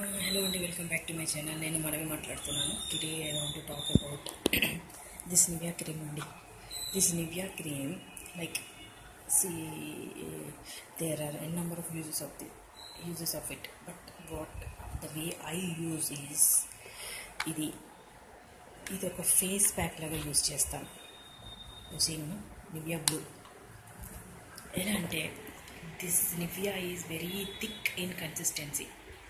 hello అండి welcome back to my channel నేను మనవి మాట్లాడుతున్నాను today I want to talk about this Nivea cream అండి this Nivea cream like see there are n number of uses of the uses of it but what the way I use is ఇది ఇది ఒక face pack లాగా use చేస్తాను using Nivea blue ఎలా అంటే this Nivea is very thick in consistency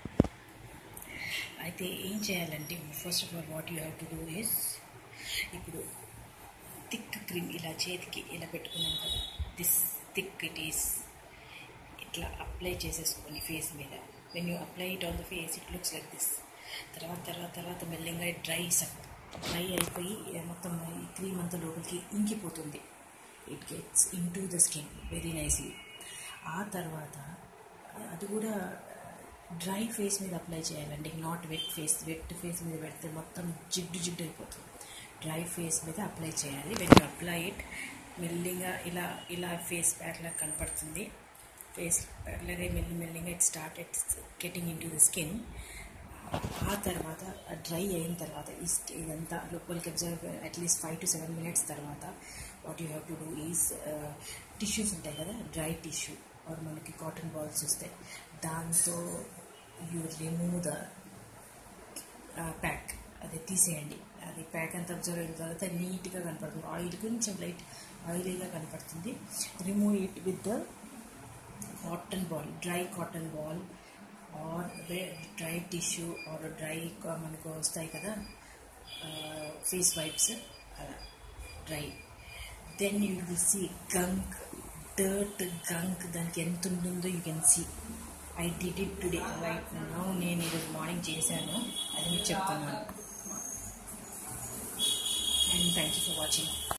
అయితే ఏం చేయాలంటే first of all what you have to do is ఇప్పుడు థిక్ క్రీమ్ ఇలా చేతికి ఇలా పెట్టుకున్నాం కదా దిస్ థిక్ ఇట్ ఈస్ ఇట్లా అప్లై చేసేసుకొని ఫేస్ మీద when you apply it on the face it looks like this తర్వాత తర్వాత తర్వాత మెల్లగా డ్రై డ్రై అయిపోయి మొత్తం ఈ క్రీమ్ అంతా లోపలికి ఇంకిపోతుంది it gets in to the skin very nicely ఆ తర్వాత అది కూడా డ్రై ఫేస్ మీద అప్లై చేయాలండి not wet face wet face మీద పెడితే మొత్తం జిడ్డు జిడ్డు అయిపోతుంది డ్రై ఫేస్ మీద అప్లై చేయాలి వెన్ యూ అప్లై ఇట్ మెల్లిగా ఇలా ఇలా ఫేస్ ప్యాక్ లాగా కనపడుతుంది ఫేస్ ప్యాక్ లాగా మెల్లి మెల్లిగా it start it's getting in to the skin ఆ తర్వాత డ్రై అయిన తర్వాత ఈ sk- ఇదంతా లోపలికి absorb at least five to seven minutes తర్వాత what you have to do is tissues ఉంటాయి కదా డ్రై టిష్యూ ఆర్ మనకి కాటన్ బాల్స్ వస్తాయి దాంతో యూ రిమూవ్ ద ప్యాక్ అది తీసేయండి అది ప్యాక్ అంతా అబ్జర్వ్ అయిన తర్వాత నీట్గా కనపడుతుంది ఆయిల్ కొంచెం లైట్ ఆయిలీగా కనపడుతుంది remove it with the cotton ball dry cotton ball or dry tissue or dry మనకు వస్తాయి కదా ఫేస్ వైప్స్ అలా dry then you will see gunk dirt gunk దానికి ఎంత ఉంటుందో you can see I did it today right now నేను ఈరోజు morning చేశాను అది మీకు చెప్తున్నాను and thank you for watching